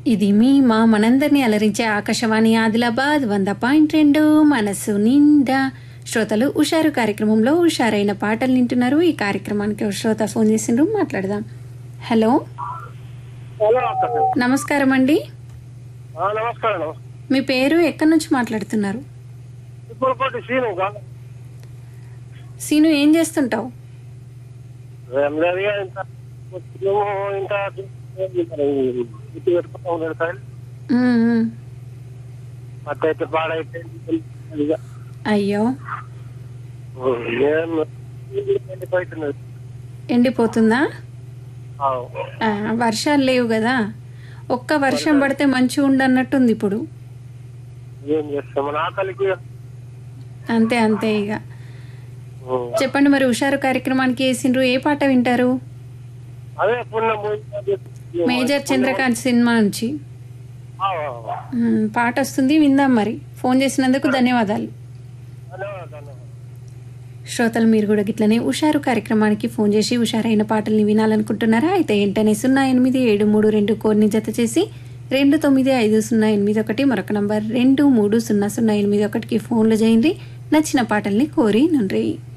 ఇది మీ మా మనందరినీ అలరించే ఆకాశవాణి ఆదిలాబాద్ వంద పాయింట్ రెండు మనసు నిండా శ్రోతలు ఉషారు కార్యక్రమంలో ఉషారైన పాటలు వింటున్నారు ఈ కార్యక్రమానికి ఒక శ్రోత ఫోన్ చేసిండ్రు మాట్లాడదాం హలో హలో అక్క సార్. నమస్కారం అండి ఆ, నమస్కారం మీ పేరు ఎక్కడి నుంచి మాట్లాడుతున్నారు ఇప్పుడు పాటు సీను కాదు సీను ఏం చేస్తుంటావు ఏం లేదు ఇక ఇంత కొంచెము ఇంత ఇంటి పెట్టుకుంటా ఉన్నాడు సార్ ఉమ్, ఉమ్. అట్ట అయితే పాడైతే ఇక అయ్యో ఏం ఎండిపోతున్నది ఎండిపోతుందా ఆ, ఆ, వర్షాలు లేవు కదా ఒక్క వర్షం పడితే మంచిగా ఉండన్నట్టుంది ఇప్పుడు ఏం చేస్తాం మన ఆకలికి అంతే అంతే ఇక ఉం. చెప్పండి మరి హుషారు కార్యక్రమానికి వేసిండ్రు ఏ పాట వింటారు అదే పున్న మేజర్ చంద్రకాంత్ సినిమా నుంచి మ్, పాట వస్తుంది విందాం మరి ఫోన్ చేసినందుకు ధన్యవాదాలు శ్రోతలు మీరు కూడా గిట్లనే ఉషారు కార్యక్రమానికి ఫోన్ చేసి ఉషారైన పాటల్ని వినాలనుకుంటున్నారా అయితే వెంటనే సున్నా ఎనిమిది ఏడు మూడు రెండు కోడ్ని జత చేసి రెండు తొమ్మిది ఐదు సున్నా ఎనిమిది ఒకటి మరొక నంబర్ రెండు మూడు సున్నా సున్నా ఎనిమిది ఒకటికి ఫోన్లు చేయండి నచ్చిన పాటల్ని కోరి నుండ్రి